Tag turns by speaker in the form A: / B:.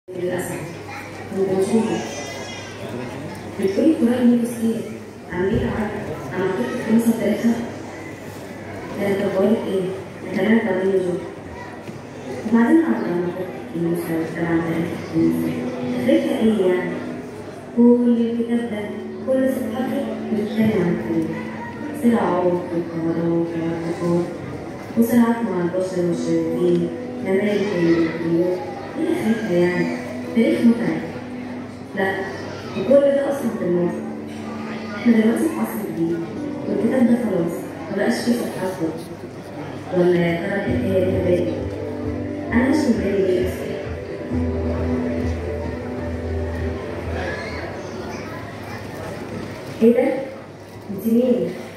A: للأسف وموجودة بتقولي قراءة مين كتير عاملين عرض أنا حطيت الكنيسة بتاعتها ده أنت بقولك إيه؟ أنت كلامك بعدين يجوا وبعدين عرض أنا حطيت الكنيسة والكلام بتاعت الكنيسة تفرقها إيه يعني؟ كل الكتاب ده كل صفحاته بتتكلم عن الكنيسة صراعات وحوارات وعلاقات وصراعات مع البشر والشياطين ممالك والملوك ايه اخرتها يعني؟ تاريخ متعب لا وكل ده اصلا في الماضي احنا دلوقتي في عصر جديد والكتاب ده خلاص مبقاش فيه صفحات ولا يا ترى الحكايه دي باقي انا مش من بالي ليه اصلا ايه ده؟ انت مين؟